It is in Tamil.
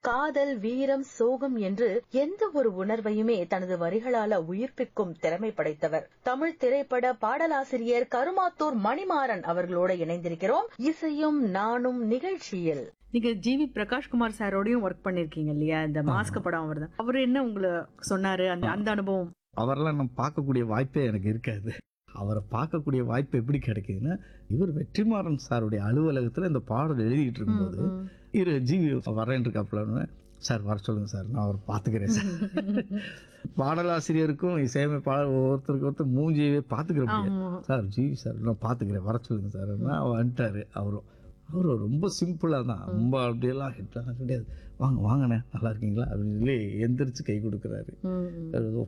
காதல் வீரம் சோகம் என்று எந்த ஒரு உணர்வையுமே தனது வரிகளால உயிர்ப்பிக்கும் திறமை படைத்தவர் தமிழ் திரைப்பட பாடலாசிரியர் கருமாத்தூர் மணிமாறன் அவர்களோட இணைந்திருக்கிறோம் இசையும் நானும் நிகழ்ச்சியில் நீங்க ஜிவி பிரகாஷ்குமார் சாரோடையும் ஒர்க் பண்ணிருக்கீங்க இல்லையா இந்த மாஸ்க் படம் அவர் தான் அவர் என்ன உங்களை சொன்னாரு அந்த அந்த அனுபவம் அவரெல்லாம் நான் பார்க்கக்கூடிய வாய்ப்பே எனக்கு இருக்காது அவரை பார்க்கக்கூடிய வாய்ப்பு எப்படி கிடைக்குதுன்னா இவர் வெற்றிமாறன் சாருடைய அலுவலகத்தில் இந்த பாடல் எழுதிட்டு இருக்கும்போது இரு ஜிவி வரேன் இருக்காப்புல சார் வர சொல்லுங்க சார் நான் அவர் பார்த்துக்கிறேன் சார் பாடலாசிரியருக்கும் இசையமைப்பாளர் ஒவ்வொருத்தருக்கு ஒருத்தர் மூஞ்சியவே பார்த்துக்கிற முடியாது ஆமா. சார் ஜிவி சார் நான் பார்த்துக்கிறேன் வர சொல்லுங்க சார் அவர் வந்துட்டாரு அவரும் அவர் ரொம்ப சிம்பிளாக தான் ரொம்ப அப்படியெல்லாம் ஹிட்லாம் கிடையாது வாங்க வாங்கண்ணே நல்லா இருக்கீங்களா அப்படின்னு சொல்லி எந்திரிச்சு கை கொடுக்குறாரு ம், ம். அது